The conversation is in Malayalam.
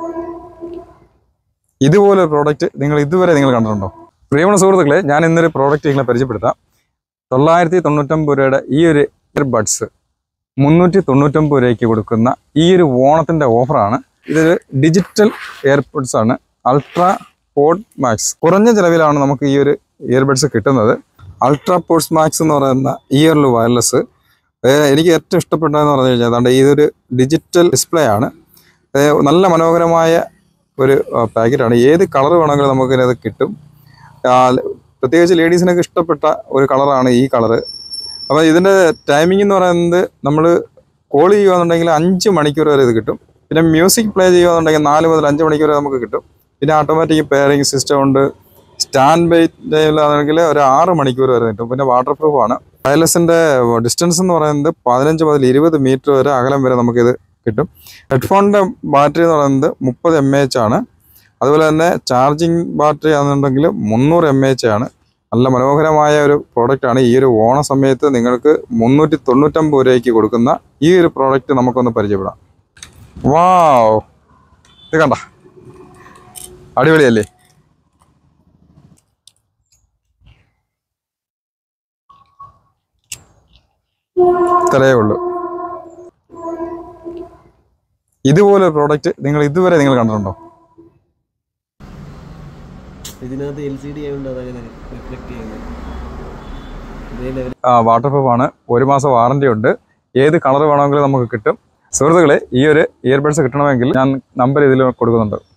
ഇതുപോലൊരു പ്രോഡക്റ്റ് നിങ്ങൾ ഇതുവരെ നിങ്ങൾ കണ്ടിട്ടുണ്ടോ പ്രിയമുള്ള സുഹൃത്തുക്കളെ ഞാൻ ഇന്നൊരു പ്രോഡക്റ്റ് നിങ്ങളെ പരിചയപ്പെടുത്താം തൊള്ളായിരത്തി തൊണ്ണൂറ്റൊമ്പത് രൂപയുടെ ഈ ഒരു ഇയർബഡ്സ് മുന്നൂറ്റി തൊണ്ണൂറ്റൊമ്പത് രൂപയ്ക്ക് കൊടുക്കുന്ന ഈ ഒരു ഓണത്തിൻ്റെ ഓഫറാണ് ഇതൊരു ഡിജിറ്റൽ എയർബഡ്സ് ആണ് അൾട്രാ പോഡ് മാക്സ് കുറഞ്ഞ ചിലവിലാണ് നമുക്ക് ഈ ഒരു ഇയർബഡ്സ് കിട്ടുന്നത് അൾട്രാ പോഡ്സ് മാക്സ് എന്ന് പറയുന്ന ഇയർലു വയർലെസ് എനിക്ക് ഏറ്റവും ഇഷ്ടപ്പെട്ടതെന്ന് പറഞ്ഞു കഴിഞ്ഞാൽ അതാണ്ട് ഇതൊരു ഡിജിറ്റൽ ഡിസ്പ്ലേ ആണ് ഏ, നല്ല മനോഹരമായ ഒരു പാക്കറ്റാണ് ഏത് കളർ വേണമെങ്കിലും നമുക്ക് ഇത് കിട്ടും ആ, ല- പ്രത്യേകിച്ച് ലേഡീസിനൊക്കെ ഇഷ്ടപ്പെട്ട ഒരു കളറാണ് ഈ കളറ് അപ്പോൾ ഇതിൻ്റെ ടൈമിംഗ് എന്ന് പറയുന്നത് നമ്മൾ കോൾ ചെയ്യുകയാണെന്നുണ്ടെങ്കിൽ അഞ്ച് മണിക്കൂർ വരെ ഇത് കിട്ടും പിന്നെ മ്യൂസിക് പ്ലേ ചെയ്യുകയാണെന്നുണ്ടെങ്കിൽ നാല് മുതൽ അഞ്ച് മണിക്കൂർ വരെ നമുക്ക് കിട്ടും പിന്നെ ഓട്ടോമാറ്റിക് പെയറിംഗ് സിസ്റ്റം ഉണ്ട് സ്റ്റാൻഡ് ബൈറ്റിലാണെങ്കിൽ ഒരു ആറ് മണിക്കൂർ വരെ കിട്ടും പിന്നെ വാട്ടർ പ്രൂഫ് ആണ് വയർലെസിൻ്റെ ഡിസ്റ്റൻസ് എന്ന് പറയുന്നത് പതിനഞ്ച് മുതൽ ഇരുപത് മീറ്റർ വരെ അകലം വരെ നമുക്കിത് കിട്ടും ഹെഡ്ഫോണിൻ്റെ ബാറ്ററി എന്ന് പറയുന്നത് മുപ്പത് എം എച്ച് ആണ് അതുപോലെ തന്നെ ചാർജിങ് ബാറ്ററി ആണെന്നുണ്ടെങ്കിൽ മുന്നൂറ് എം എച്ച് ആണ് നല്ല മനോഹരമായ ഒരു പ്രോഡക്റ്റ് ആണ് ഈ ഒരു ഓണ സമയത്ത് നിങ്ങൾക്ക് മുന്നൂറ്റി തൊണ്ണൂറ്റമ്പത് രൂപയ്ക്ക് കൊടുക്കുന്ന ഈ ഒരു പ്രോഡക്റ്റ് നമുക്കൊന്ന് പരിചയപ്പെടാം വാവ് ഇത് കണ്ട അടിപൊളിയല്ലേ ഇത്രയേ ഉള്ളൂ ഇതുപോലൊരു പ്രോഡക്റ്റ് നിങ്ങൾ ഇതുവരെ നിങ്ങൾ കണ്ടിട്ടുണ്ടോ ഇതിനകത്ത് എൽ സി ഡി ആയതുകൊണ്ട് അതങ്ങനെ റിഫ്ലക്ട് ചെയ്യുന്നത് ഇതേ ലെവൽ വാട്ടർ പ്രൂഫ് ആണ് ഒരു മാസം വാറണ്ടി ഉണ്ട് ഏത് കളർ വേണമെങ്കിലും നമുക്ക് കിട്ടും സുഹൃത്തുക്കളെ ഈ ഒരു ഇയർബഡ്സ് കിട്ടണമെങ്കിൽ ഞാൻ നമ്പർ ഇതിൽ കൊടുക്കുന്നുണ്ട്